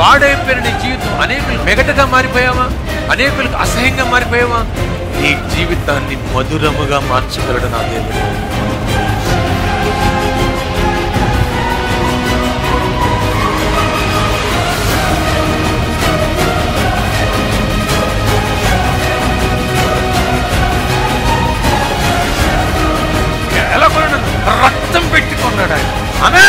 పాడైపోయిన నీ జీవితం అనేకులు మెగటగా మారిపోయావా అనేకులకు అసహ్యంగా మారిపోయావా నీ జీవితాన్ని మధురముగా మార్చగలడు నా దేవుడు ఎలా కొన్నాడు రక్తం పెట్టుకున్నాడు ఆయన అనే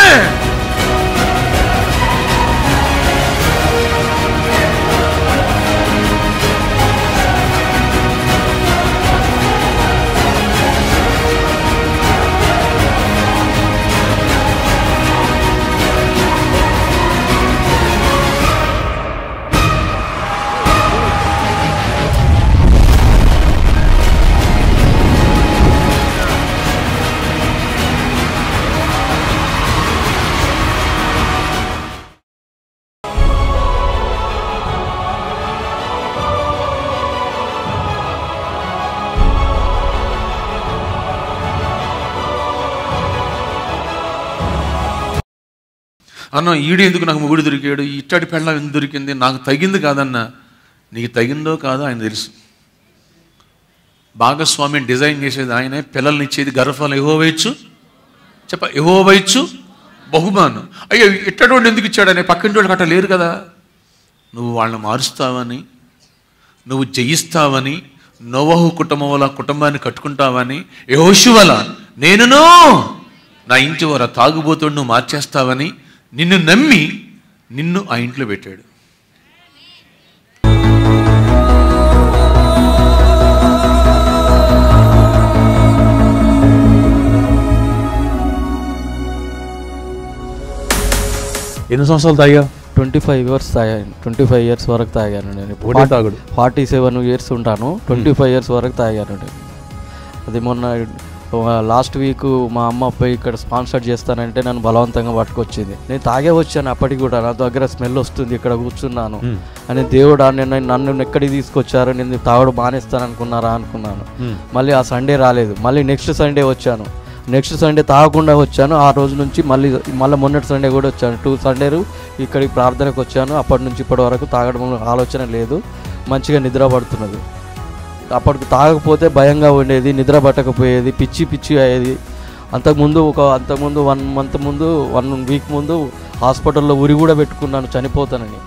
అన్న ఈడు ఎందుకు నాకు మొగుడు దొరికాడు ఈ ఇట్టడి పెళ్ళం ఎందుకు దొరికింది నాకు తగింది కాదన్న నీకు తగిందో కాదో ఆయన తెలుసు భాగస్వామ్యం డిజైన్ చేసేది ఆయనే పిల్లల్ని ఇచ్చేది గర్భఫలం ఎహోవైచ్చు చెప్ప ఎహోవైచ్చు బహుమానం అయ్యో ఇట్టడోడు ఎందుకు ఇచ్చాడనే పక్కింటి వాళ్ళు గట్ట లేరు కదా నువ్వు వాళ్ళని మారుస్తావని నువ్వు జయిస్తావని నోవహు కుటుంబం వల్ల కుటుంబాన్ని కట్టుకుంటావని యహోశువల నేనును నా ఇంటి వర తాగుబోతుడు నువ్వు మార్చేస్తావని నిన్ను నమ్మి నిన్ను ఆ ఇంట్లో పెట్టాడు ఎన్ని సంవత్సరాలు తాగావు ట్వంటీ ఫైవ్ ఇయర్స్ తాగాను ట్వంటీ ఫైవ్ ఇయర్స్ వరకు తాగాను నేను ఒకటే తాగుడు ఫార్టీ సెవెన్ ఇయర్స్ ఉంటాను ట్వంటీ ఫైవ్ ఇయర్స్ వరకు తాగాను నేను అది మొన్న లాస్ట్ వీక్ మా అమ్మ పోయి ఇక్కడ స్పాన్సర్ చేస్తానంటే నన్ను బలవంతంగా పట్టుకొచ్చింది నేను తాగే వచ్చాను అప్పటికి కూడా నా దగ్గర స్మెల్ వస్తుంది ఇక్కడ కూర్చున్నాను మ్మ్. అని దేవుడు ఆ నిన్న నన్ను ఎక్కడికి తీసుకొచ్చారు నేను తాగుడు మానేస్తాను అనుకున్నారా అనుకున్నాను మ్మ్. మళ్ళీ ఆ సండే రాలేదు మళ్ళీ నెక్స్ట్ సండే వచ్చాను నెక్స్ట్ సండే తాగకుండా వచ్చాను ఆ రోజు నుంచి మళ్ళీ మళ్ళీ మొన్నటి సండే కూడా వచ్చాను టూ సండేలు ఇక్కడికి ప్రార్థనకు వచ్చాను అప్పటి నుంచి ఇప్పటి వరకు తాగడం ఆలోచన లేదు మంచిగా నిద్ర పడుతున్నది అప్పటికి తాగకపోతే భయంగా ఉండేది నిద్ర పట్టకపోయేది పిచ్చి పిచ్చి అయ్యేది అంతకుముందు ఒక అంతకుముందు వన్ మంత్ ముందు వన్ వీక్ ముందు హాస్పిటల్లో ఉరి కూడా పెట్టుకున్నాను చనిపోతానని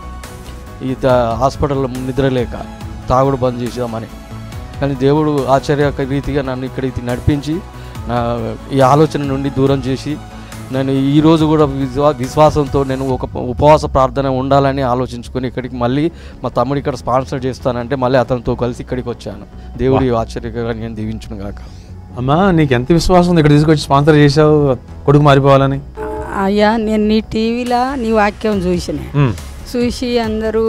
ఈ త- హాస్పిటల్లో నిద్ర లేక తాగుడు బంద్ చేసామని కానీ దేవుడు ఆశ్చర్య రీతిగా నన్ను ఇక్కడికి నడిపించి నా ఈ ఆలోచన నుండి దూరం చేసి నేను ఈ రోజు కూడా విశ్వా విశ్వాసంతో నేను ఒక ఉపవాస ప్రార్థన ఉండాలని ఆలోచించుకొని ఇక్కడికి మళ్ళీ మా తమ్ముడు ఇక్కడ స్పాన్సర్ చేస్తానంటే మళ్ళీ అతనితో కలిసి ఇక్కడికి వచ్చాను దేవుడు ఈ ఆశ్చర్యగా నేను దీవించును గాక అమ్మా నీకు ఎంత విశ్వాసం ఉంది ఇక్కడ తీసుకొచ్చి స్పాన్సర్ చేసావు కొడుకు మారిపోవాలని అయ్యా నేను నీ టీవీలో నీ వాక్యం చూసిన మ్మ్. చూసి అందరూ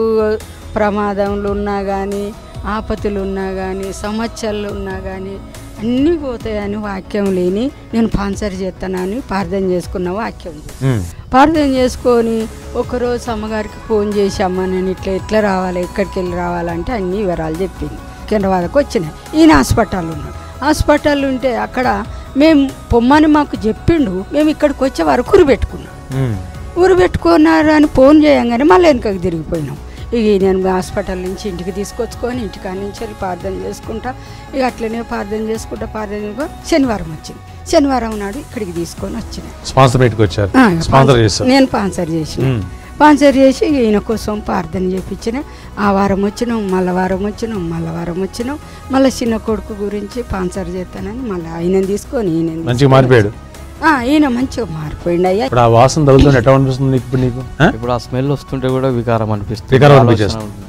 ప్రమాదంలో ఉన్నా కానీ ఆపతులు ఉన్నా కానీ సమస్యలు ఉన్నా కానీ అన్నీ పోతాయని వాక్యం లేని నేను స్పాన్సర్ చేస్తానని ప్రార్థన చేసుకున్న వాక్యం చూసి. మ్మ్. ప్రార్థన చేసుకొని ఒకరోజు అమ్మగారికి ఫోన్ చేసి అమ్మ నేను ఇట్లా ఎట్లా రావాలి ఎక్కడికి వెళ్ళి రావాలంటే అన్ని వివరాలు చెప్పింది కిందవాదకు వచ్చినాయి ఈయన హాస్పిటల్ ఉన్నాడు హాస్పిటల్ ఉంటే అక్కడ మేము పొమ్మని మాకు చెప్పిండు మేము ఇక్కడికి వచ్చే వరకు ఊరు పెట్టుకున్నాం మ్మ్. ఊరు పెట్టుకున్నారు అని ఫోన్ చేయంగానే మళ్ళీ వెనకకి తిరిగిపోయినాం ఇక నేను హాస్పిటల్ నుంచి ఇంటికి తీసుకొచ్చుకొని ఇంటికాడ నుంచి వెళ్ళి ప్రార్థన చేసుకుంటా ఇక అట్లనే ప్రార్థన చేసుకుంటా ప్రార్థన చేసుకుంటా శనివారం వచ్చింది శనివారం నాడు ఇక్కడికి తీసుకొని వచ్చిన స్పాన్సర్ బయటకు వచ్చారు ఆ, స్పాన్సర్ చేశారు నేను స్పాన్సర్ చేసిన మ్మ్. స్పాన్సర్ చేసి ఈయన కోసం ప్రార్థన చేయించిన ఆ వారం వచ్చినాం మళ్ళా వారం వచ్చినాం మళ్ళా వారం వచ్చినాం మళ్ళీ చిన్న కొడుకు గురించి స్పాన్సర్ చేస్తానని మళ్ళీ ఆయన తీసుకొని ఈయన మంచిగా మారిపోయాడు ఆ, ఈయన మంచిగా మారిపోయిండు అయ్యా ఇప్పుడు ఆ వాసన తగులుతుంది ఎట్లా అనిపిస్తుంది నీకు ఇప్పుడు నీకు ఆ? ఇప్పుడు ఆ స్మెల్ వస్తుంటే కూడా వికారం అనిపిస్తుంది వికారం ఆలోచన అనిపించేస్తుంది. ఉంటుంది.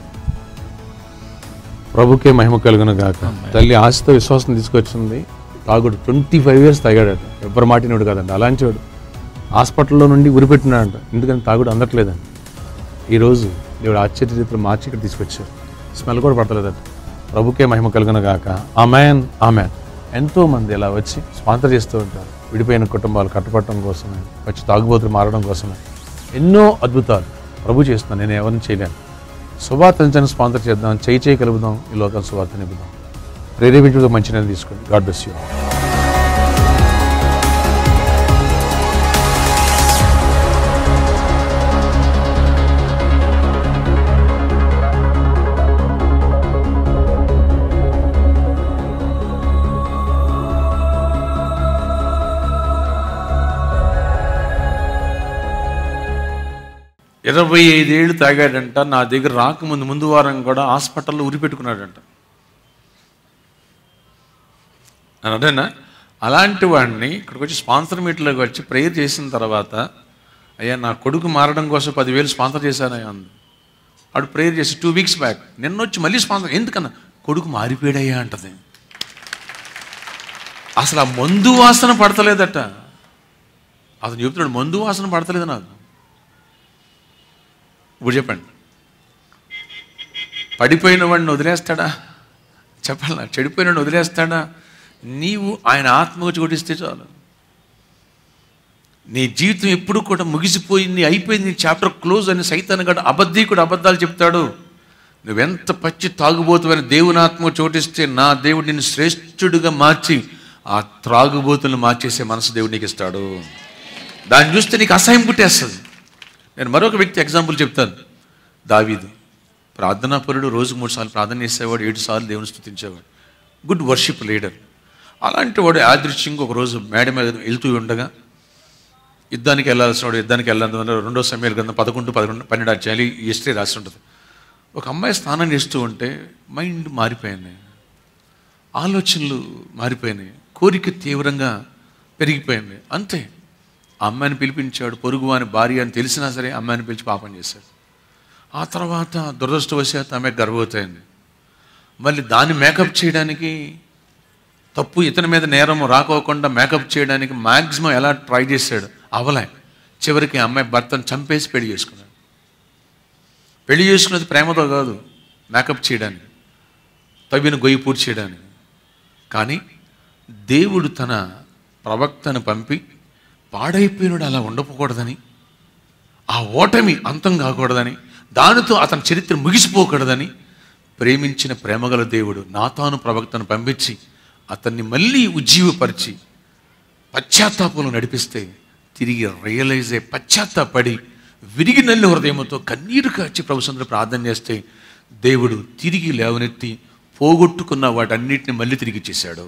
ప్రభుకే మహిమ కలుగును గాక తల్లి ఆశతో విశ్వాసం తీసుకొచ్చింది తాగుడు ట్వంటీ ఫైవ్ ఇయర్స్ తాగాడట ఎవరు మాటినోడు కాదండి అలాంటి వాడు హాస్పిటల్లో నుండి ఉరిపెట్టినాడంట ఎందుకని తాగుడు అందట్లేదండి ఈరోజు దేవుడు ఆశ్చర్య రీతిలో మార్చి ఇక్కడ తీసుకొచ్చారు స్మెల్ కూడా పడతలేదట ప్రభుకే మహిమ కలుగును గాక ఆమెన్ ఆమెన్ ఎంతో మంది ఇలా వచ్చి స్పాన్సర్ చేస్తూ ఉంటారు విడిపోయిన కుటుంబాలు కట్టుపడటం కోసమే వచ్చి తాగుబోతులు మారడం కోసమే ఎన్నో అద్భుతాలు ప్రభు చేస్తున్నాను నేను ఎవరిని చేయలేను శుభార్తను స్పాన్సర్ చేద్దాం చేయి చేయి కలుపుదాం ఈ లోకల్ శుభార్త నింపుదాం ప్రేరేపించుగా మంచి నేను తీసుకోండి గాడ్ బ్లెస్ యూ ఇరవై ఐదేళ్ళు తాగాడంట నా దగ్గర రాకముందు ముందు వారం కూడా హాస్పిటల్లో ఉరి పెట్టుకున్నాడంట అని అదేనా అలాంటి వాడిని ఇక్కడికి వచ్చి స్పాన్సర్ మీట్లోకి వచ్చి ప్రేయర్ చేసిన తర్వాత అయ్యా నా కొడుకు మారడం కోసం పదివేలు స్పాన్సర్ చేశానయ్యా అంది వాడు ప్రేయర్ చేసి టూ వీక్స్ బ్యాక్ నిన్న వచ్చి మళ్ళీ స్పాన్సర్ ఎందుకన్నా కొడుకు మారిపోయాడయ్యా అంటది అసలు ఆ మందు వాసన పడతలేదట అతను చెప్తున్నాడు మందు వాసన పడతలేదు నాకు ఇప్పుడు చెప్పండి పడిపోయిన వాడిని వదిలేస్తాడా చెప్పాలా చెడిపోయిన వాడిని వదిలేస్తాడా నీవు ఆయన ఆత్మకు చోటిస్తే చాలు నీ జీవితం ఎప్పుడు కూడా ముగిసిపోయింది అయిపోయింది నీ చాప్టర్ క్లోజ్ అని సైతాన్ గడు అబద్ధీకుడు అబద్ధాలు చెప్తాడు నువ్వెంత పచ్చి తాగుబోతువని దేవుని ఆత్మ చోటిస్తే నా దేవుడు నిన్ను శ్రేష్ఠుడిగా మార్చి ఆ త్రాగుబోతులను మార్చేసే మనసు దేవుడు నీకు ఇస్తాడు దాన్ని చూస్తే నీకు అసహ్యం పుట్టేస్తుంది నేను మరొక వ్యక్తి ఎగ్జాంపుల్ చెప్తాను దావీదు ప్రార్థనాపరుడు రోజు మూడు సార్లు ప్రార్థన చేసేవాడు ఏడు సార్లు దేవుని స్థుతించేవాడు గుడ్ వర్షిప్ లీడర్ అలాంటి వాడు యాదృశ్యంగా ఒక రోజు మేడ మీద వెళ్తూ ఉండగా యుద్ధానికి వెళ్ళాల్సిన వాడు యుద్ధానికి వెళ్ళాలని రెండో సమయాలు గ్రంథం పదకొండు పదకొండు పన్నెండు అధ్యాయులు ఈ హిస్టరీ రాసి ఉంటుంది ఒక అమ్మాయి స్నానం చేస్తూ ఉంటే మైండ్ మారిపోయింది ఆలోచనలు మారిపోయినాయి కోరిక తీవ్రంగా పెరిగిపోయింది అంతే ఆ అమ్మాయిని పిలిపించాడు పొరుగు అని భార్య అని తెలిసినా సరే అమ్మాయిని పిలిచి పాపం చేశాడు ఆ తర్వాత దురదృష్టవశాత్తు ఆమె గర్భవతి అయింది మళ్ళీ దాన్ని మేకప్ చేయడానికి తప్పు ఇతని మీద నేరం రాకోకుండా మేకప్ చేయడానికి మ్యాక్సిమం ఎలా ట్రై చేశాడు అవలే చివరికి ఆ అమ్మాయి భర్తను చంపేసి పెళ్లి చేసుకున్నాడు పెళ్లి చేసుకున్నది ప్రేమతో కాదు మేకప్ చేయడానికి తవ్విన గొయ్యి పూర్తి చేయడానికి కానీ దేవుడు తన ప్రవక్తను పంపి పాడైపోయినాడు అలా ఉండకూడదని ఆ ఓటమి అంతం కాకూడదని దానితో అతని చరిత్ర ముగిసిపోకూడదని ప్రేమించిన ప్రేమగల దేవుడు నాతాను ప్రవక్తను పంపించి అతన్ని మళ్ళీ ఉజ్జీవపరిచి పశ్చాత్తాపంలో నడిపిస్తే తిరిగి రియలైజ్ అయ్యి పశ్చాత్తాపడి విరిగి నల్లి హృదయంతో కన్నీరు కాచి ప్రభుత్వం ప్రార్థన చేస్తే దేవుడు తిరిగి లేవనెత్తి పోగొట్టుకున్న వాటన్నిటిని మళ్ళీ తిరిగి ఇచ్చేశాడు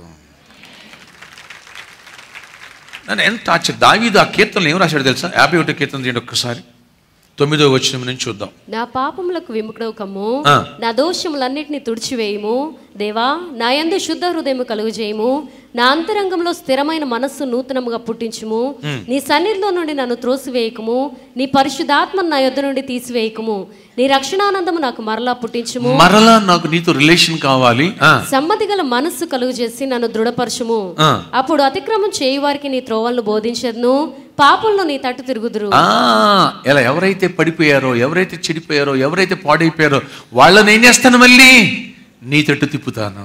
నన్ను ఎంత ఆశ్చర్య దావీదు ఆ కీర్తనలు ఏం రాశాడు తెలుసా యాభై ఒకటో కీర్తన చేయండి ఒక్కసారి తొమ్మిదో వచ్చిన నుంచి చూద్దాం నా పాపములకు విముఖుడవు కమ్ము ఆ. నా దోషములన్నిటిని తుడిచివేయము దేవా నా యందు శుద్ధ హృదయము కలుగజేయము నా అంతరంగంలో స్థిరమైన మనస్సు నూతనముగా పుట్టించుము నీ సన్నిధిలో నుండి నన్ను త్రోసివేయకము నీ పరిశుద్ధాత్మను నా యొద్ద నుండి తీసివేయకము నీ రక్షణానందము నాకు మరలా పుట్టించుము మరలా నాకు నీతో రిలేషన్ కావాలి ఆ, సమ్మతి గల మనస్సు కలుగజేసి నన్ను దృఢపరచుము ఆ. అప్పుడు అతిక్రమం చేయి వారికి నీ త్రోవలను బోధించదును పాపంలో నీ తట్టు తిరుగుదురు ఆ, ఇలా ఎవరైతే పడిపోయారో ఎవరైతే చెడిపోయారో ఎవరైతే పాడైపోయారో వాళ్ళని ఏం చేస్తాను మళ్ళీ నీ తట్టు తిప్పుతాను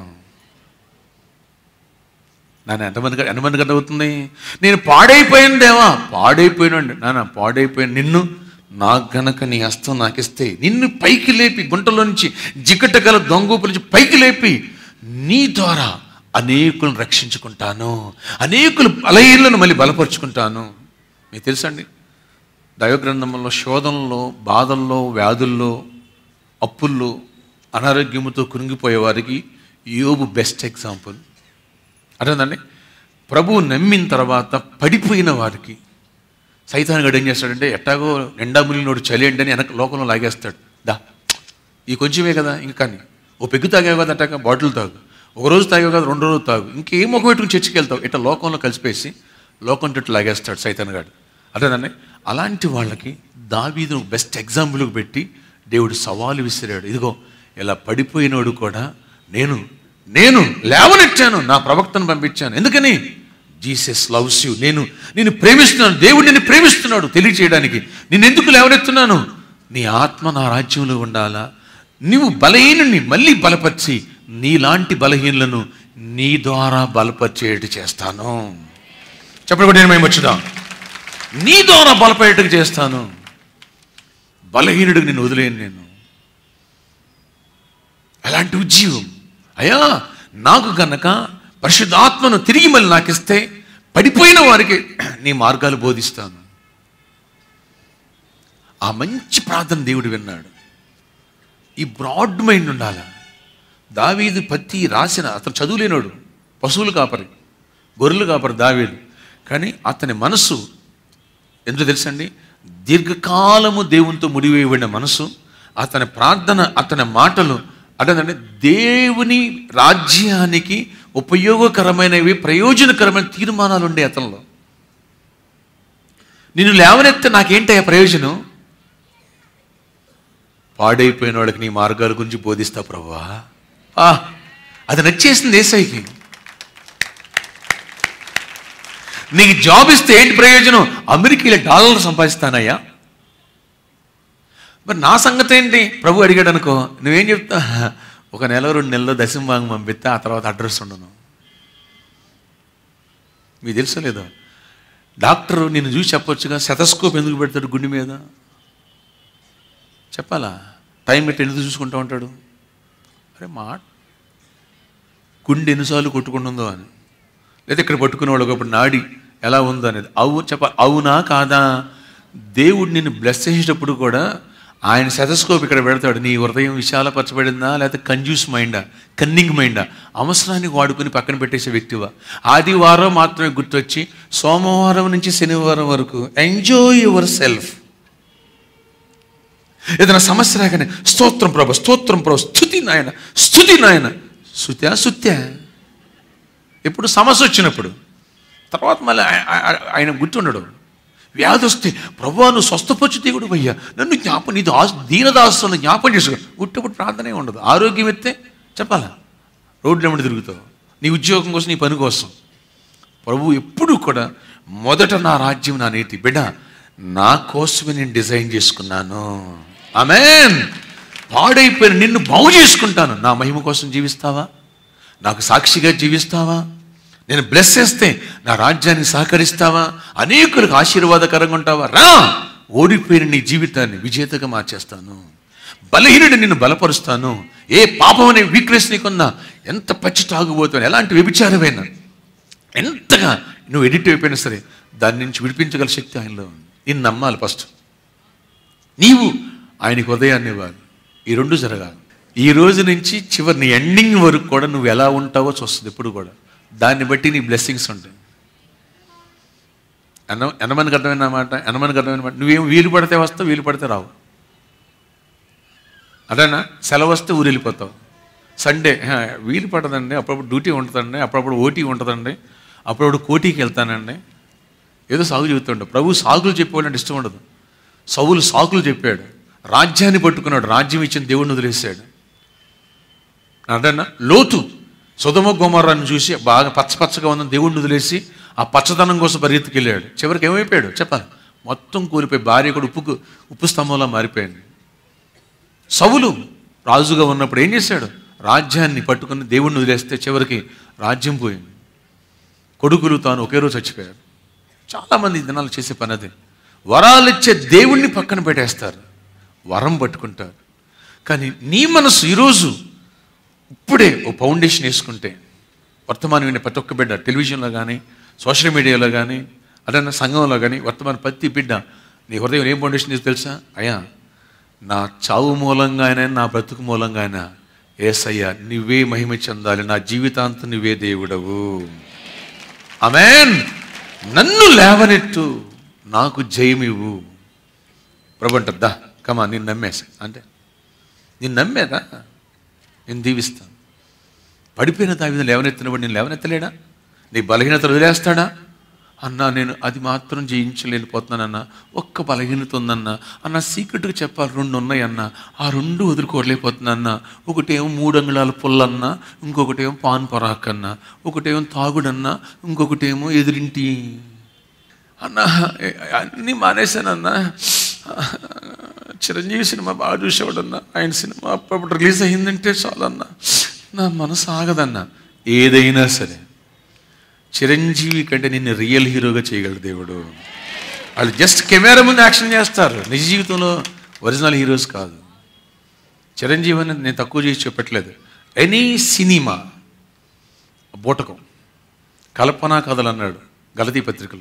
నాన్న ఎంతమంది ఎంతమంది కదా అవుతుంది నేను పాడైపోయాను దేవా పాడైపోయినండి నాన్న పాడైపోయాను నిన్ను నాకు గనక నీ హస్తం నాకు ఇస్తే నిన్ను పైకి లేపి గుంటలో నుంచి జికట గల దొంగూపు నుంచి పైకి లేపి నీ ద్వారా అనేకులను రక్షించుకుంటాను అనేకులు బలహీనలను మళ్ళీ బలపరుచుకుంటాను మీకు తెలుసండి దైవగ్రంథంలో శోధనలో బాధల్లో వ్యాధుల్లో అప్పుల్లో అనారోగ్యముతో కురింగిపోయే వారికి యోబు బెస్ట్ ఎగ్జాంపుల్ అర్థందండి ప్రభువు నమ్మిన తర్వాత పడిపోయిన వారికి సైతాన్ గడు ఏం చేస్తాడంటే ఎట్టాగో నిండా ములినోడు చలి అంటే వెనక లోకంలో లాగేస్తాడు దా ఈ కొంచెమే కదా ఇంకా కానీ ఓ పెగ్గు తాగావు కదా అట్టాక బాటిల్ తాగు ఒక రోజు తాగావు కదా రెండు రోజులు తాగు ఇంకేం ఒక పెట్టుకుని చర్చికి వెళ్తావు ఇట్లా లోకంలో కలిసిపేసి లోకం చుట్టూ లాగేస్తాడు సైతాన్ గాడు అర్థందండి అలాంటి వాళ్ళకి దావీదును బెస్ట్ ఎగ్జాంపుల్కి పెట్టి దేవుడు సవాలు విసిరాడు ఇదిగో ఇలా పడిపోయినోడు కూడా నేను నేను లేవనెచ్చాను నా ప్రవక్తను పంపించాను ఎందుకని జీసస్ లవ్స్ యూ నేను నేను ప్రేమిస్తున్నాను దేవుడు నిన్ను ప్రేమిస్తున్నాడు తెలియచేయడానికి నేను ఎందుకు లేవనెత్తున్నాను నీ ఆత్మ నా రాజ్యంలో ఉండాలా నీవు బలహీనుని మళ్ళీ బలపరిచి నీలాంటి బలహీనులను నీ ద్వారా బలపరిచేటి చేస్తాను చెప్పండి కూడా నేను మేము వచ్చుదాం నీ ద్వారా బలపడేటకు చేస్తాను బలహీనుడికి నేను వదిలేను నేను అలాంటి ఉజ్జీవం అయ్యా నాకు గనక పరిశుద్ధాత్మను తిరిగి మళ్ళీ నాకు ఇస్తే పడిపోయిన వారికి నీ మార్గాలు బోధిస్తాను ఆ మంచి ప్రార్థన దేవుడు విన్నాడు ఈ బ్రాడ్ మైండ్ ఉండాల దావీదు పత్తి రాసిన అతను చదువులేనోడు పశువులు కాపరి గొర్రెలు కాపరి దావీదు కానీ అతని మనస్సు ఎందుకు తెలుసండి దీర్ఘకాలము దేవునితో ముడివేయబడిన మనసు అతని ప్రార్థన అతని మాటలు అదేంటంటే దేవుని రాజ్యానికి ఉపయోగకరమైనవి ప్రయోజనకరమైన తీర్మానాలు ఉండే అతనిలో నిన్ను లేవనెత్తే నాకేంటయ్యా ప్రయోజనం పాడైపోయిన వాళ్ళకి నీ మార్గాల గురించి బోధిస్తా ప్రభా ఆ, అది నచ్చేసింది ఏసైకి నీకు జాబ్ ఇస్తే ఏంటి ప్రయోజనం అమెరికాలో డాలర్లు సంపాదిస్తానయ్యా మరి నా సంగతి ఏంటి ప్రభు అడిగాడు అనుకో నువ్వేం చెప్తా ఒక నెల రెండు నెలల్లో దశంభాగం పంపిస్తా ఆ తర్వాత అడ్రస్ ఉండను మీకు తెలుసో లేదో డాక్టర్ నిన్ను చూసి చెప్పొచ్చుగా శతస్కోప్ ఎందుకు పెడతాడు గుండె మీద చెప్పాలా టైం పెట్టి ఎందుకు చూసుకుంటూ ఉంటాడు అరే మా గుండె ఎన్నిసార్లు కొట్టుకుంటుందో అని లేదా ఇక్కడ పట్టుకునే వాళ్ళు ఒకప్పుడు నాడి ఎలా ఉందో అనేది అవు చెప్ప అవునా కాదా దేవుడు నిన్ను బ్లెస్ చేసేటప్పుడు కూడా ఆయన శతస్కోప్ ఇక్కడ పెడతాడు నీ హృదయం విశాలపరచబడిందా లేకపోతే కన్జ్యూస్ మైండా కన్నింగ్ మైండా అవసరానికి వాడుకుని పక్కన పెట్టేసే వ్యక్తివా ఆదివారం మాత్రమే గుర్తొచ్చి సోమవారం నుంచి శనివారం వరకు ఎంజాయ్ యువర్ సెల్ఫ్ ఏదైనా సమస్య రాగానే స్తోత్రం ప్రభ స్తోత్రం ప్రభ స్థుతి నాయన స్థుతి నాయన శుత్యా శుత్యా ఎప్పుడు సమస్య వచ్చినప్పుడు తర్వాత మళ్ళీ ఆయ- ఆయ- ఆయన గుర్తుండడు వ్యాధి వస్తే ప్రభు నువ్వు స్వస్థపరచు దేవుడు అయ్యా నన్ను జ్ఞాపం నీ దాస్ దీనదాస్తులను జ్ఞాపం చేసుకో ఉట్టప్పుడు ప్రార్థనే ఉండదు ఆరోగ్యం ఎత్తే చెప్పాలా రోడ్లు వెంబడి తిరుగుతావు నీ ఉద్యోగం కోసం నీ పని కోసం ప్రభు ఎప్పుడు కూడా మొదట నా రాజ్యం నా నీతి బిడ్డ నా కోసమే నేను డిజైన్ చేసుకున్నాను ఆమెన్ పాడైపోయిన నిన్ను బాగు చేసుకుంటాను నా మహిమ కోసం జీవిస్తావా నాకు సాక్షిగా జీవిస్తావా నేను బ్లెస్ చేస్తే నా రాజ్యానికి సహకరిస్తావా అనేకులకు ఆశీర్వాదకరంగా ఉంటావా రా ఓడిపోయిన నీ జీవితాన్ని విజేతగా మార్చేస్తాను బలహీనుడు నిన్ను బలపరుస్తాను ఏ పాపం అనే వీక్నెస్ నీకున్నా ఎంత పచ్చి తాగుబోతాను ఎలాంటి వ్యభిచారమైనా ఎంతగా నువ్వు ఎడిట్ అయిపోయినా సరే దాని నుంచి విడిపించగల శక్తి ఆయనలో ఉంది నేను నమ్మాలి ఫస్ట్ నీవు ఆయనకు ఉదయాన్ని ఇవ్వాలి ఈ రెండు జరగాలి ఈ రోజు నుంచి చివరి నీ ఎండింగ్ వరకు కూడా నువ్వు ఎలా ఉంటావో చూస్తుంది ఎప్పుడు కూడా దాన్ని బట్టి నీ బ్లెస్సింగ్స్ ఉంటాయి ఎన్న ఎనమనికి అర్థమైన మాట ఎనమనికి అర్థమైన మాట నువ్వేం వీలు పడితే వస్తావు వీలు పడితే రావు అదేనా సెలవు వస్తే ఊరు వెళ్ళిపోతావు సండే హా, వీలు పడదండి అప్పుడప్పుడు డ్యూటీ ఉంటుందండి అప్పుడప్పుడు ఓటీ ఉంటుందండి అప్పుడప్పుడు కోటీకి వెళ్తానండి ఏదో సాగు చెబుతుండే ప్రభు సాగులు చెప్పేవాళ్ళంటే ఇష్టం ఉండదు సౌలు సాకులు చెప్పాడు రాజ్యాన్ని పట్టుకున్నాడు రాజ్యం ఇచ్చిన దేవుడిని వదిలేశాడు అదన్నా లోతు సుధమ గుమరాన్ని చూసి బాగా పచ్చ పచ్చగా ఉన్న దేవుడిని వదిలేసి ఆ పచ్చదనం కోసం పరిగెత్తుకెళ్ళాడు చివరికి ఏమైపోయాడు చెప్పాలి మొత్తం కూలిపోయి భార్య కూడా ఉప్పుకు ఉప్పు స్తంభంలో మారిపోయింది సవులు రాజుగా ఉన్నప్పుడు ఏం చేశాడు రాజ్యాన్ని పట్టుకుని దేవుణ్ణి వదిలేస్తే చివరికి రాజ్యం పోయింది కొడుకులు తాను ఒకే రోజు చచ్చిపోయారు చాలామంది ఈ దినాలు చేసే పని అదే వరాలు ఇచ్చే దేవుణ్ణి పక్కన పెట్టేస్తారు వరం పట్టుకుంటారు కానీ నీ మనసు ఈరోజు ఇప్పుడే ఓ ఫౌండేషన్ వేసుకుంటే వర్తమానం వినే ప్రతి ఒక్క బిడ్డ టెలివిజన్లో కానీ సోషల్ మీడియాలో కానీ అదన్నా సంఘంలో కానీ వర్తమాన ప్రతి బిడ్డ నీ హృదయం ఏం ఫౌండేషన్ చేసి తెలుసా అయ్యా నా చావు మూలంగా అయినా నా బ్రతుకు మూలంగా అయినా ఏసయ్యా నువ్వే మహిమ చెందాలి నా జీవితాంతం నువ్వే దేవుడవు అమెన్ నన్ను లేవనెట్టు నాకు జయమివ్వు ప్రభు అంటారు దా కమా నేను నమ్మేసా అంటే నేను నమ్మేదా నేను దీవిస్తాను పడిపోయిన దావిద లేవనెత్తినప్పుడు నేను లేవనెత్తలేడా నీ బలహీనత వదిలేస్తాడా అన్నా నేను అది మాత్రం జయించలేకపోతున్నానన్నా ఒక్క బలహీనత ఉందన్నా అన్న సీక్రెట్గా చెప్పాలి రెండు ఉన్నాయన్నా ఆ రెండు వదులుకోలేకపోతున్నా ఒకటేమో మూడు అంగుళాల పుల్లన్నా ఇంకొకటేమో పాన్ పొరాకన్నా ఒకటేమో తాగుడన్నా ఇంకొకటేమో ఎదురింటి అన్నా అన్నీ మానేశానన్నా చిరంజీవి సినిమా బాగా చూసేవాడన్నా ఆయన సినిమా అప్పుడప్పుడు రిలీజ్ అయిందంటే చాలన్నా నా మనసు ఆగదన్నా ఏదైనా సరే చిరంజీవి కంటే నిన్ను రియల్ హీరోగా చేయగలడు దేవుడు వాళ్ళు జస్ట్ కెమెరా ముందు యాక్షన్ చేస్తారు నిజ జీవితంలో ఒరిజినల్ హీరోస్ కాదు చిరంజీవి అని నేను తక్కువ చేసి చెప్పట్లేదు ఎనీ సినిమా బూటకం కల్పనా కథలు అన్నాడు గలతీ పత్రికలో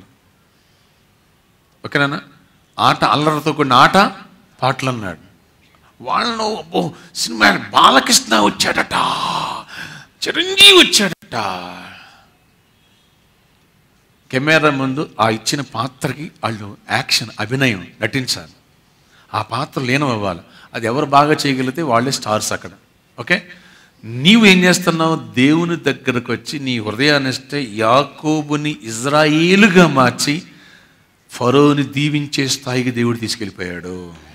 ఓకేనా ఆట అల్లరితో కూడిన ఆట పాటలు అన్నాడు వాళ్ళను అబ్బో సినిమా బాలకృష్ణ వచ్చాడట చిరంజీవి వచ్చాడట కెమెరా ముందు ఆ ఇచ్చిన పాత్రకి వాళ్ళు యాక్షన్ అభినయం నటించాలి ఆ పాత్ర లీనం అవ్వాలి అది ఎవరు బాగా చేయగలిగితే వాళ్ళే స్టార్స్ అక్కడ ఓకే నీవు ఏం చేస్తున్నావు దేవుని దగ్గరకు వచ్చి నీ హృదయాన్ని ఇస్తే యాకోబుని ఇజ్రాయేలుగా మార్చి ఫరోని దీవించే స్థాయికి దేవుడు తీసుకెళ్ళిపోయాడు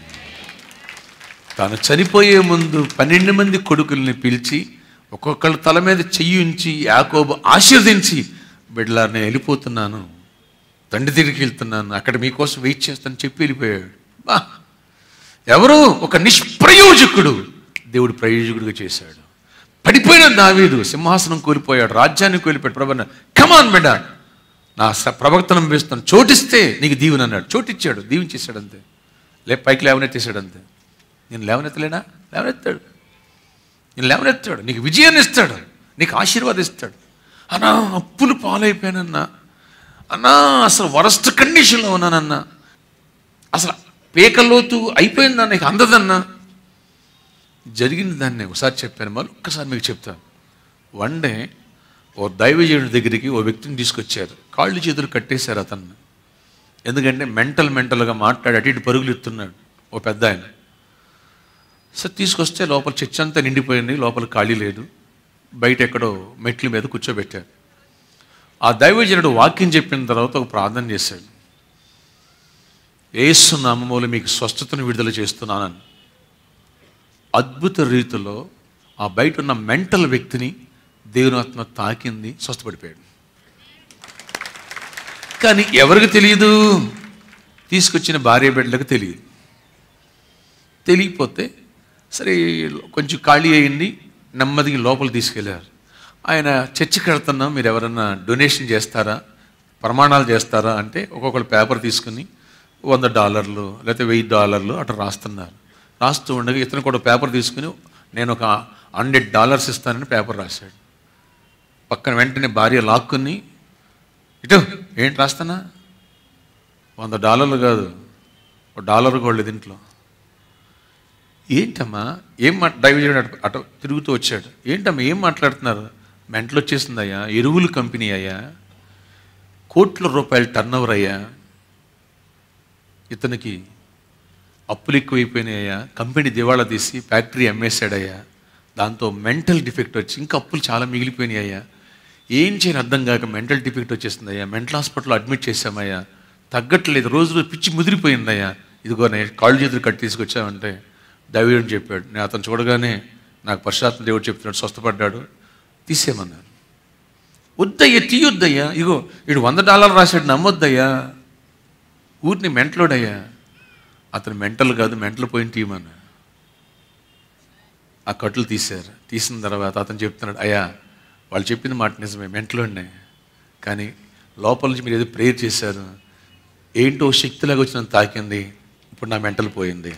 తాను చనిపోయే ముందు పన్నెండు మంది కొడుకుల్ని పిలిచి ఒక్కొక్కళ్ళ తల మీద చెయ్యి ఉంచి యాకోబు ఆశీర్దించి బిడ్డలా నేను వెళ్ళిపోతున్నాను తండ్రి తిరిగి వెళ్తున్నాను అక్కడ మీకోసం వెయిట్ చేస్తాను చెప్పి వెళ్ళిపోయాడు బా ఎవరు ఒక నిష్ప్రయోజకుడు దేవుడు ప్రయోజకుడిగా చేశాడు పడిపోయిన దావీదు సింహాసనం కోల్పోయాడు రాజ్యాన్ని కోల్పోయాడు ప్రభు కమాన్ బిడ్డ నా స- ప్రవక్తనం వేస్తాను చోటిస్తే నీకు దీవెన అన్నాడు చోటిచ్చాడు దీవించేశాడు అంతే లే పైకి లేవనెత్తేసాడు అంతే నేను లేవనెత్తలేనా లేవనెత్తాడు నేను లేవనెత్తాడు నీకు విజయాన్ని ఇస్తాడు నీకు ఆశీర్వాదం ఇస్తాడు అన్నా అప్పులు పాలైపోయానన్నా అన్నా అసలు వరస్ట్ కండిషన్లో ఉన్నానన్నా అసలు పేకలోతు అయిపోయిందా నీకు అందదన్నా జరిగిన దాన్ని ఒకసారి చెప్పాను మళ్ళీ ఒక్కసారి మీకు చెప్తాను వన్ డే ఓ దైవజనుడి దగ్గరికి ఓ వ్యక్తిని తీసుకొచ్చారు కాళ్ళు చేతులు కట్టేశారు అతన్ని ఎందుకంటే మెంటల్ మెంటల్గా మాట్లాడి అటు ఇటు పరుగులు ఎత్తున్నాడు ఓ పెద్ద ఆయన సో తీసుకొస్తే లోపల చర్చ్ అంతా నిండిపోయింది లోపల ఖాళీ లేదు బయట ఎక్కడో మెట్ల మీద కూర్చోబెట్టారు ఆ దైవజనుడు వాక్యం చెప్పిన తర్వాత ఒక ప్రార్థన చేశాడు ఏసు నామములు మీకు స్వస్థతను విడుదల చేస్తున్నానని అద్భుత రీతిలో ఆ బయట ఉన్న మెంటల్ వ్యక్తిని దేవుని ఆత్మ తాకింది స్వస్థపడిపోయాడు కానీ ఎవరికి తెలియదు తీసుకొచ్చిన భార్య బిడ్డలకు తెలియదు తెలియకపోతే సరే కొంచెం ఖాళీ అయింది నెమ్మదిగా లోపల తీసుకెళ్ళారు ఆయన చర్చికి వెళ్తున్నాం మీరు ఎవరన్నా డొనేషన్ చేస్తారా ప్రమాణాలు చేస్తారా అంటే ఒక్కొక్కరు పేపర్ తీసుకుని వంద డాలర్లు లేకపోతే వెయ్యి డాలర్లు అట్లా రాస్తున్నారు రాస్తూ ఉండగా ఇతను కూడా పేపర్ తీసుకుని నేను ఒక హండ్రెడ్ డాలర్స్ ఇస్తానని పేపర్ రాశాడు పక్కన వెంటనే భార్య లాక్కుని ఇటు ఏంటి రాస్తానా వంద డాలర్లు కాదు ఒక డాలర్ కూడా లేదు ఇంట్లో ఏంటమ్మా ఏం మా డైవర్జన్ అటు అటు తిరుగుతూ వచ్చాడు ఏంటమ్మా ఏం మాట్లాడుతున్నారు మెంటలు వచ్చేసిందయ్యా ఎరువులు కంపెనీ అయ్యా కోట్ల రూపాయల టర్న్ ఓవర్ అయ్యా ఇతనికి అప్పులు ఎక్కువైపోయినాయ్యా కంపెనీ దివాళా తీసి ఫ్యాక్టరీ అమ్మేశాడయ్యా దాంతో మెంటల్ డిఫెక్ట్ వచ్చి ఇంకా అప్పులు చాలా మిగిలిపోయినాయ్యా ఏం చేయని అర్థం కాక మెంటల్ డిఫెక్ట్ వచ్చేసిందయ్యా మెంటల్ హాస్పిటల్లో అడ్మిట్ చేశామయ్యా తగ్గట్లేదు రోజు రోజు పిచ్చి ముదిరిపోయిందయ్యా ఇదిగో నేను కాళ్ళు చేతులు కట్టి తీసుకొచ్చామంటే దైవీయుడు చెప్పాడు నేను అతను చూడగానే నాకు పశ్చాత్మ దేవుడు చెప్తున్నాడు స్వస్థపడ్డాడు తీసేయమన్నాను వద్దయ్యా తీయొద్దయ్యా ఇగో వీడు వంద డాలర్లు రాశాడు నమ్మొద్దయ్యా ఊరిని మెంటలోడయ్యా అతను మెంటల్ కాదు మెంటల్ పోయిన తీయమన్నా ఆ కట్లు తీశారు తీసిన తర్వాత అతను చెప్తున్నాడు అయ్యా వాళ్ళు చెప్పిన మాట నిజమే మెంటలోనే కానీ లోపల నుంచి మీరు ఏదో ప్రేయర్ చేశారు ఏంటో శక్తిలాగా వచ్చి నన్ను తాకింది ఇప్పుడు నా మెంటల్ పోయింది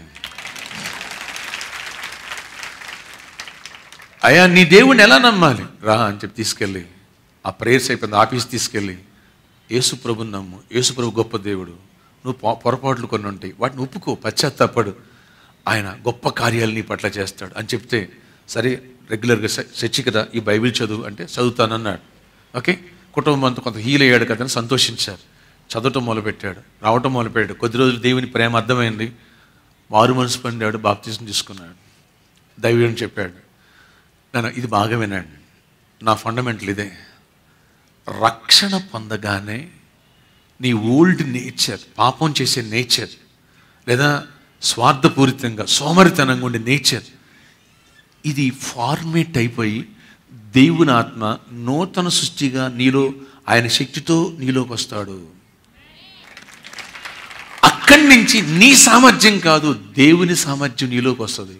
అయ్యా నీ దేవుడిని ఎలా నమ్మాలి రా అని చెప్పి తీసుకెళ్ళి ఆ ప్రేయర్స్ అయిపోయింది ఆఫీస్ తీసుకెళ్ళి యేసు ప్రభుని నమ్ము యేసు ప్రభు గొప్ప దేవుడు నువ్వు పొ- పొరపాట్లు కొన్ని ఉంటాయి వాటిని ఒప్పుకో పశ్చాత్తాపడు ఆయన గొప్ప కార్యాలు నీ పట్ల చేస్తాడు అని చెప్తే సరే రెగ్యులర్గా చ- చర్చి కదా ఈ బైబిల్ చదువు అంటే చదువుతానన్నాడు ఓకే కుటుంబం అంతా కొంత హీల్ అయ్యాడు కదా అని సంతోషించారు చదవటం మొదలుపెట్టాడు రావటం మొదలుపెట్టాడు కొద్ది రోజులు దేవుని ప్రేమ అర్థమైంది మారు మనసు పొందాడు బాప్తీసం తీసుకున్నాడు దైవం చెప్పాడు నేను ఇది బాగా వినండి నా ఫండమెంటల్ ఇదే రక్షణ పొందగానే నీ ఓల్డ్ నేచర్ పాపం చేసే నేచర్ లేదా స్వార్థపూరితంగా సోమరితనంగా ఉండే నేచర్ ఇది ఫార్మేట్ అయిపోయి దేవుని ఆత్మ నూతన సృష్టిగా నీలో ఆయన శక్తితో నీలోకి వస్తాడు అక్కడి నుంచి నీ సామర్థ్యం కాదు దేవుని సామర్థ్యం నీలోకి వస్తుంది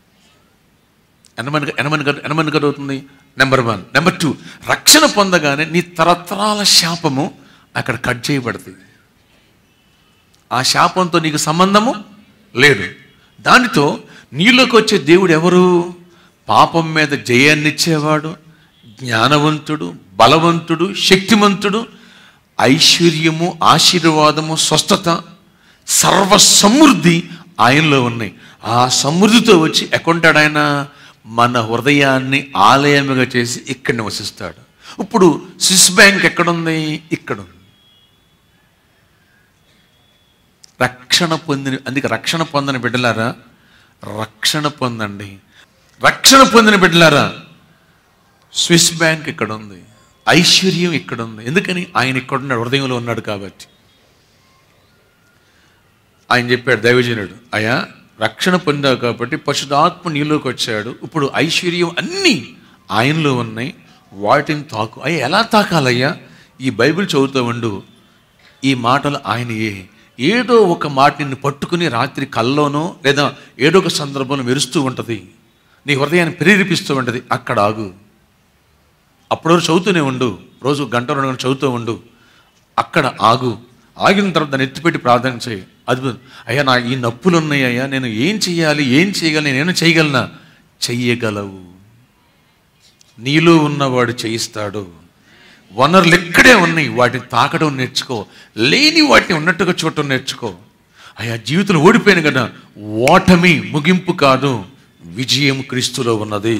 ఎనమని ఎనమని ఎనమని అవుతుంది నెంబర్ వన్ నెంబర్ టూ రక్షణ పొందగానే నీ తరతరాల శాపము అక్కడ కట్ చేయబడుతుంది ఆ శాపంతో నీకు సంబంధము లేదు దానితో నీలోకి వచ్చే దేవుడు ఎవరు పాపం మీద జయాన్ని ఇచ్చేవాడు జ్ఞానవంతుడు బలవంతుడు శక్తిమంతుడు ఐశ్వర్యము ఆశీర్వాదము స్వస్థత సర్వ సమృద్ధి ఆయనలో ఉన్నాయి ఆ సమృద్ధితో వచ్చి ఎక్కొంటాడు ఆయన మన హృదయాన్ని ఆలయముగా చేసి ఇక్కడ నివసిస్తాడు ఇప్పుడు స్విస్ బ్యాంక్ ఎక్కడుంది ఇక్కడ ఉంది రక్షణ పొందిన అందుకే రక్షణ పొందని బిడ్డలారా రక్షణ పొందండి రక్షణ పొందిన బిడ్డలారా స్విస్ బ్యాంక్ ఇక్కడ ఉంది ఐశ్వర్యం ఇక్కడ ఉంది ఎందుకని ఆయన ఇక్కడ ఉన్నాడు హృదయంలో ఉన్నాడు కాబట్టి ఆయన చెప్పాడు దైవజనుడు అయ్యా రక్షణ పొందావు కాబట్టి పశుధాత్మ నీలోకి వచ్చాడు ఇప్పుడు ఐశ్వర్యం అన్నీ ఆయనలో ఉన్నాయి వాటిని తాకు అయ్యా ఎలా తాకాలయ్యా ఈ బైబిల్ చదువుతూ ఉండు ఈ మాటలు ఆయన ఏ ఏదో ఒక మాట నిన్ను పట్టుకుని రాత్రి కల్లోనో లేదా ఏదో ఒక సందర్భంలో మెరుస్తూ ఉంటుంది నీ హృదయాన్ని ప్రేరేపిస్తూ ఉంటుంది అక్కడ ఆగు అప్పుడు వరకు చదువుతూనే ఉండు రోజు గంట రెండు గంటలు చదువుతూ ఉండు అక్కడ ఆగు ఆగిన తర్వాత దాన్ని ఎత్తిపెట్టి ప్రార్థన చేయి అద్భుతం అయ్యా నా ఈ నొప్పులు ఉన్నాయి అయ్యా నేను ఏం చేయాలి ఏం చేయగలను నేను చేయగలనా చెయ్యగలవు నీలో ఉన్నవాడు చేయిస్తాడు వనరులు ఎక్కడే ఉన్నాయి వాటిని తాకడం నేర్చుకో లేని వాటిని ఉన్నట్టుగా చూడటం నేర్చుకో అయ్యా జీవితంలో ఓడిపోయాను కదా ఓటమి ముగింపు కాదు విజయం క్రీస్తులో ఉన్నది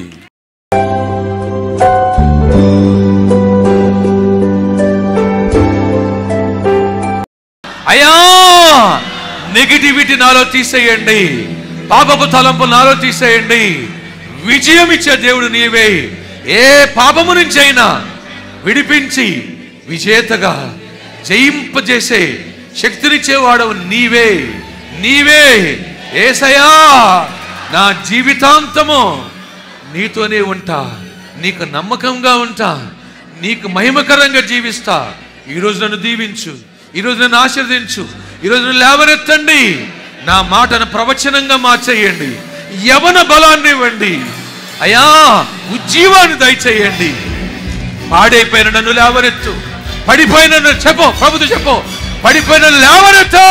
అయ్యా నెగిటివిటీ నాలో తీసేయండి పాపపు తలంపు నాలో తీసేయండి విజయం ఇచ్చే దేవుడు నీవే ఏ పాపము నుంచి అయినా విడిపించి విజేతగా జయింపజేసే శక్తినిచ్చేవాడవు నీవే నీవే ఏసయా నా జీవితాంతము నీతోనే ఉంటా నీకు నమ్మకంగా ఉంటా నీకు మహిమకరంగా జీవిస్తా ఈరోజు నన్ను దీవించు ఈరోజు నన్ను ఆశీర్వదించు ఈరోజు నన్ను లేవనెత్తండి నా మాటను ప్రవచనంగా మార్చేయండి యవన బలాన్ని ఇవ్వండి అయ్యా ఉజ్జీవాన్ని దయచేయండి పాడైపోయిన నన్ను లేవనెత్తు పడిపోయిన నన్ను చెప్పు ప్రభుత్వ చెప్పు పడిపోయిన నన్ను లేవనెత్తు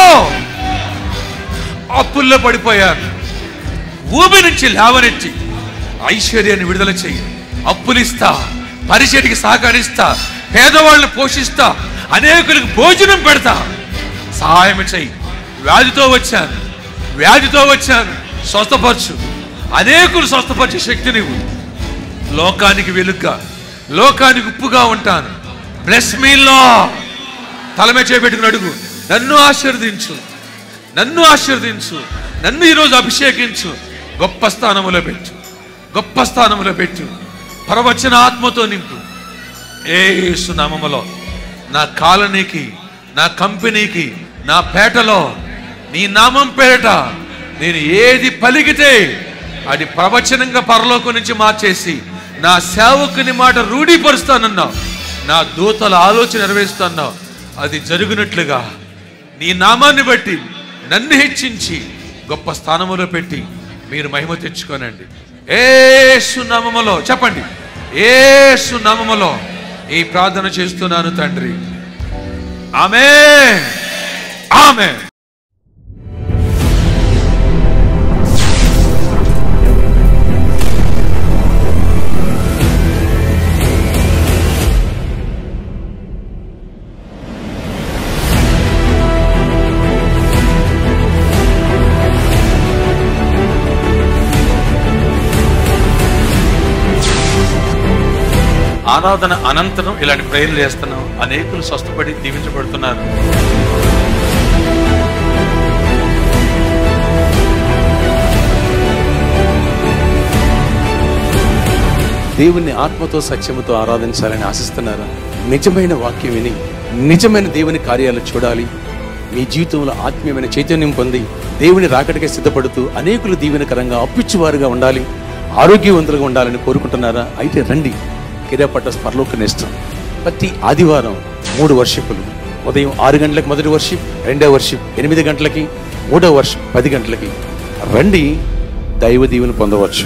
అప్పుల్లో పడిపోయాను ఊబి నుంచి లేవనెత్తి ఐశ్వర్యాన్ని విడుదల చెయ్యి అప్పులిస్తా పరిచయకి సహకరిస్తా పేదవాళ్ళని పోషిస్తా అనేకులకు భోజనం పెడతా సహాయం చెయ్యి వ్యాధితో వచ్చాను వ్యాధితో వచ్చాను స్వస్థపరచు అనేకులు స్వస్థపరిచే శక్తి నీవు లోకానికి వెలుగ్గా లోకానికి ఉప్పుగా ఉంటాను బ్లెస్ మీలో తలమే చేపెట్టుకుని అడుగు నన్ను ఆశీర్వదించు నన్ను ఆశీర్వదించు నన్ను ఈరోజు అభిషేకించు గొప్ప స్థానములో పెట్టు గొప్ప స్థానములో పెట్టు ప్రవచన ఆత్మతో నింపు ఏసు నామములో నా కాలనీకి నా కంపెనీకి నా పేటలో నీ నామం పేరట నేను ఏది పలికితే అది ప్రవచనంగా పరలోకం నుంచి మార్చేసి నా సేవకుని మాట రూఢీపరుస్తానన్నావు నా దూతల ఆలోచన నెరవేరుస్తున్నావు అది జరుగునట్లుగా నీ నామాన్ని బట్టి నన్ను హెచ్చించి గొప్ప స్థానములో పెట్టి మీరు మహిమ తెచ్చుకోనండి ఏసు నామములో చెప్పండి ఏసు నామములో ఈ ప్రార్థన చేస్తున్నాను తండ్రి ఆమె ఆమె ఆరాధన అనంతరం ఇలాంటి ప్రేయర్లు చేస్తున్నాం అనేకులు స్వస్థపడి దీవించబడుతున్నారు దేవుణ్ణి ఆత్మతో సత్యముతో ఆరాధించాలని ఆశిస్తున్నారా నిజమైన వాక్యం విని నిజమైన దేవుని కార్యాలు చూడాలి మీ జీవితంలో ఆత్మీయమైన చైతన్యం పొంది దేవుని రాకడికే సిద్ధపడుతూ అనేకులు దీవెనకరంగా అప్పిచ్చువారుగా ఉండాలి ఆరోగ్యవంతులుగా ఉండాలని కోరుకుంటున్నారా అయితే రండి కిరాపట్ట స్పర్లోక నేస్తం ప్రతి ఆదివారం మూడు వర్షిపులు ఉదయం ఆరు గంటలకు మొదటి వర్షిప్ రెండో వర్షిప్ ఎనిమిది గంటలకి మూడో వర్షిప్ పది గంటలకి రండి దైవ దీవెన పొందవచ్చు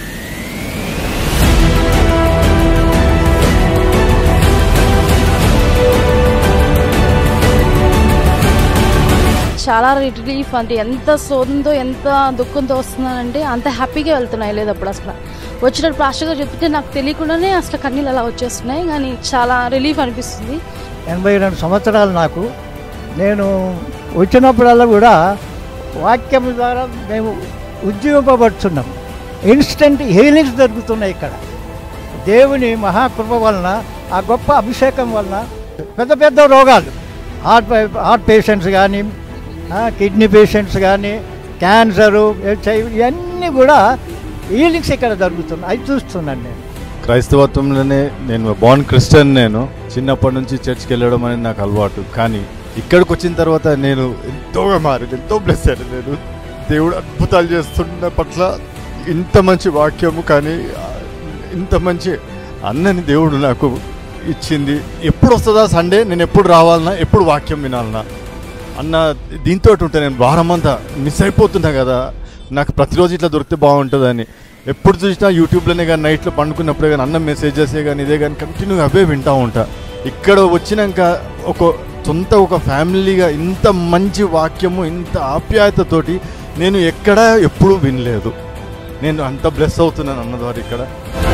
చాలా రిలీఫ్ అంటే ఎంత సోదంతో ఎంత దుఃఖంతో వస్తున్నానంటే అంత హ్యాపీగా వెళ్తున్నాయి లేదు అప్పుడు అసలు వచ్చినప్పుడు పాస్టర్గా చెప్తే నాకు తెలియకుండానే అసలు కన్నీళ్ళు అలా వచ్చేస్తున్నాయి కానీ చాలా రిలీఫ్ అనిపిస్తుంది ఎనభై రెండు సంవత్సరాలు నాకు నేను వచ్చినప్పుడల్లా కూడా వాక్యం ద్వారా మేము ఉజ్జీవింపబడుతున్నాం ఇన్స్టెంట్ హీలింగ్స్ జరుగుతున్నాయి ఇక్కడ దేవుని మహాకృప వలన ఆ గొప్ప అభిషేకం వలన పెద్ద పెద్ద రోగాలు హార్ట్ హార్ట్ పేషెంట్స్ కానీ కిడ్నీ పేషెంట్స్ కానీ క్యాన్సరు హెచ్ఐవి ఇవన్నీ కూడా హీలింగ్స్ ఇక్కడ జరుగుతున్నాయి అవి చూస్తున్నాను నేను క్రైస్తవత్వంలోనే నేను బాన్ క్రిస్టియన్ నేను చిన్నప్పటి నుంచి చర్చ్కి వెళ్ళడం అనేది నాకు అలవాటు కానీ ఇక్కడికి వచ్చిన తర్వాత నేను ఎంతోగా మారాను ఎంతో బ్లెస్ అయ్యాను నేను దేవుడు అద్భుతాలు చేస్తున్న పట్ల ఇంత మంచి వాక్యము కానీ ఆ, ఇంత మంచి అన్నని దేవుడు నాకు ఇచ్చింది ఎప్పుడు వస్తుందా సండే నేను ఎప్పుడు రావాలన్నా ఎప్పుడు వాక్యం వినాలన్నా అన్న దీంతో ఉంటే నేను వారమంతా మిస్ అయిపోతున్నా కదా నాకు ప్రతిరోజు ఇట్లా దొరికితే బాగుంటుందని ఎప్పుడు చూసినా యూట్యూబ్లోనే కానీ నైట్లో పండుకున్నప్పుడే కానీ అన్న మెసేజెస్ కానీ ఇదే కానీ కంటిన్యూగా అవే వింటూ ఉంటా ఇక్కడ వచ్చినాక ఒక సొంత ఒక ఫ్యామిలీగా ఇంత మంచి వాక్యము ఇంత ఆప్యాయతతోటి నేను ఎక్కడా ఎప్పుడూ వినలేదు నేను అంత బ్లెస్ అవుతున్నాను అన్న ద్వారా ఇక్కడ